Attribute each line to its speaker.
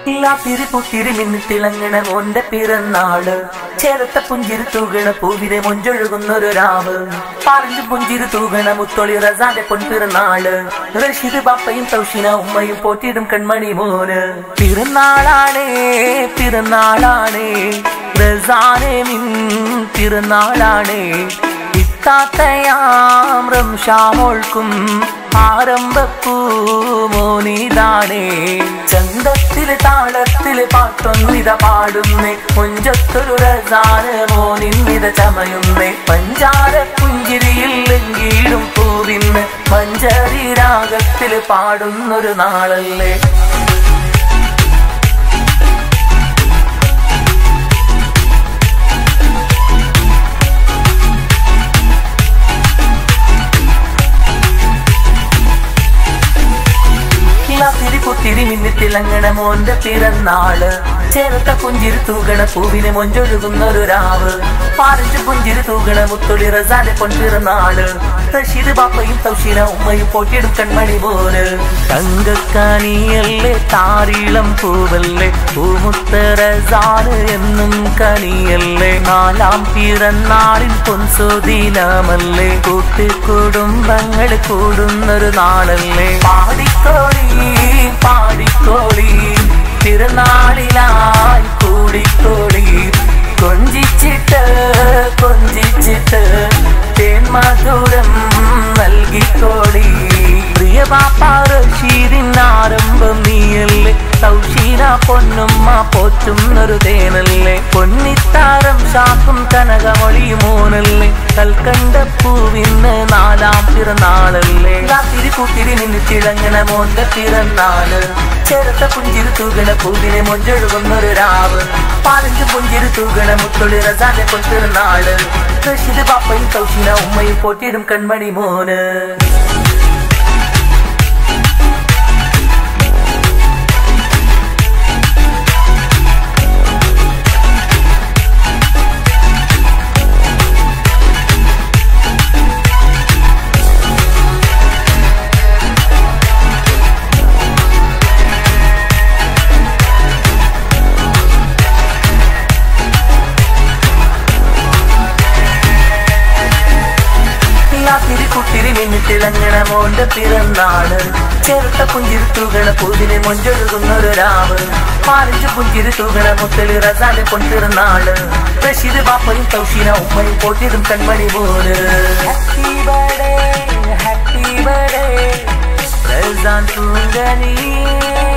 Speaker 1: ഇല്ലാത്തിരി പുത്തിരി മിന്നി തിളങ്ങണ മോന്റെ പിറന്നാള് ചേരത്ത പുഞ്ചിരി തൂകണ പൂവിനെ മൊഞ്ചൊഴുകുന്നൊരു രാവ് പാറിഞ്ചു പുഞ്ചിരി തൂകണ മുത്തൊളി റസാന്റെ പൊൻപിറന്നാള് റഷീദ് ബാപ്പയും തൗഷിന ഉമ്മയും പോറ്റിയിടും കൺമണി മോന് പിറന്നാളാണേ പിറന്നാളാണേ റസാനെ മിൻ പിറന്നാളാണേ ഇത്താത്തയാം റംഷാമോൾക്കും ആരംഭപ്പൂമോനിതാണേ ചന്തത്തില് താളത്തില് പാട്ടൊന്നിത പാടുന്നേ മുഞ്ചത്തൊരു രസാന മോനിന്നിത ചമയുന്നേ പഞ്ചാര പുഞ്ചിരിയിൽ ലംഘീടും പൂവിന്ന് മഞ്ചരി രാഗത്തില് പാടുന്നൊരു നാളല്ലേ തിരി പുത്തിരി മിന്നി തിളങ്ങണ മോന്റെ പിറന്നാള് ചേർത്ത പുഞ്ചിരി തൂകണ പൂവിനെ മൊഞ്ചൊഴുകുന്നൊരു രാവ് പാറിഞ്ച് പുഞ്ചിരി തൂകണ മുത്തൊളി റസാന്റെ പൊൻപിറന്നാള് റഷീദ് ബാപ്പയും തൗഷീന ഉമ്മയും പോറ്റിയിടും കൺമണി പോലെ തങ്കക്കണിയല്ലേ താരീളം പൂവല്ലേ പൂമുത്ത റസാന് എന്നും കണിയല്ലേ നാലാം പിറന്നാളിൻ പൊൻസുദിനമല്ലേ കൂട്ടുകുടുംബങ്ങൾ കൂടുന്നൊരു നാളല്ലേ പാടിക്കോളി പാടിക്കോളി തിരുനാളിലായി കൂടിക്കോളി കൊഞ്ചിച്ചിട്ട് കൊഞ്ചിച്ചിട്ട് തേന്മധുരം നൽകിക്കോളി പ്രിയ ബാപ്പാറഷീരിൻ ആരംഭം നീയല്ലേ സൗഷീന പൊന്നുമ്മ പോറ്റുന്നൊരു തേനല്ലേ പൊന്നിത്താരം ശാക്കും കനകമൊളിയുമോനല്ലേ കൽക്കണ്ട പൂവിന്ന് നാലാം പിറന്നാളല്ലേ തിരി കൂട്ടിരി നിന്ന് തിളങ്ങണ മോന്റെ പിറന്നാള് ചേർത്ത പുഞ്ചിരി തൂകണ പൂവിനെ മൊഞ്ചൊഴുകുന്നൊരു രാവ് പാലഞ്ച് പുഞ്ചിരി തൂകണ മുത്തൊളി റസാന്റെ കൊണ്ടിരുന്നാള് റഷീദ് ബാപ്പയും കൗശീന ഉമ്മയും പോറ്റിയിടും കൺമണി മോന് തിരി കുട്ടിരി മിന്നി തിളങ്ങണ മോന്റെ പിറന്നാള് ചേർത്ത പുഞ്ചിരി തൂകണ പൂവിനെ മൊഞ്ചൊഴുകുന്നൊരു രാവ് പാലിഞ്ച് പുഞ്ചിരി തൂകണ മുത്തലി റസാന്റെ പൊൻപിറന്നാള് റഷീദ് ബാപ്പയും തൗഷീന ഉമ്മയും പോറ്റിടും കൺമണി പോലെ happy birthday happy birthday Razan തൂങ്കനീ